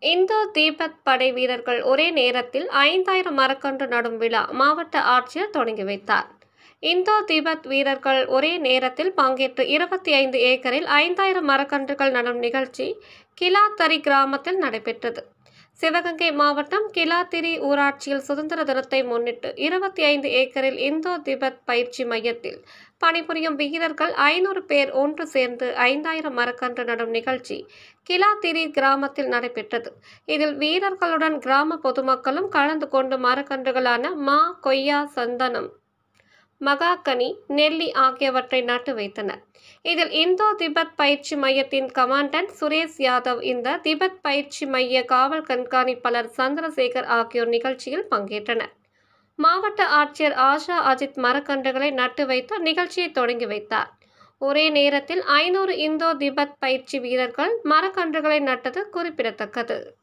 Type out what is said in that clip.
இந்தோ தீபத் படை வீரர்கள் ஒரே நேரத்தில் ஐந்தாயிரம் மரக்கன்று நடும் விழா மாவட்ட ஆட்சியர் தொடங்கி வைத்தார் இந்தோ திபெத் வீரர்கள் ஒரே நேரத்தில் பங்கேற்று இருபத்தி ஐந்து ஏக்கரில் ஐந்தாயிரம் மரக்கன்றுகள் நடும் நிகழ்ச்சி கிலாத்தரி கிராமத்தில் நடைபெற்றது சிவகங்கை மாவட்டம் கிலாத்திரி ஊராட்சியில் சுதந்திர தினத்தை முன்னிட்டு இருபத்தி ஐந்து ஏக்கரில் இந்தோ திபெத் பயிற்சி மையத்தில் பணிபுரியும் வீரர்கள் ஐநூறு பேர் ஒன்று சேர்ந்து ஐந்தாயிரம் மரக்கன்று நடும் நிகழ்ச்சி கிலாத்திரி கிராமத்தில் நடைபெற்றது இதில் வீரர்களுடன் கிராம பொதுமக்களும் கலந்து கொண்டு மரக்கன்றுகளான மா கொய்யா சந்தனம் மகாகனி நெல்லி ஆகியவற்றை நட்டு வைத்தனர் இதில் இந்தோ திபெத் பயிற்சி மையத்தின் கமாண்டன்ட் சுரேஷ் யாதவ் இந்த திபெத் பயிற்சி மைய காவல் கண்காணிப்பாளர் சந்திரசேகர் ஆகியோர் நிகழ்ச்சியில் பங்கேற்றனர் மாவட்ட ஆட்சியர் ஆஷா அஜித் மரக்கன்றுகளை நட்டு வைத்து நிகழ்ச்சியை தொடங்கி வைத்தார் ஒரே நேரத்தில் ஐநூறு இந்தோ திபெத் பயிற்சி வீரர்கள் மரக்கன்றுகளை நட்டது குறிப்பிடத்தக்கது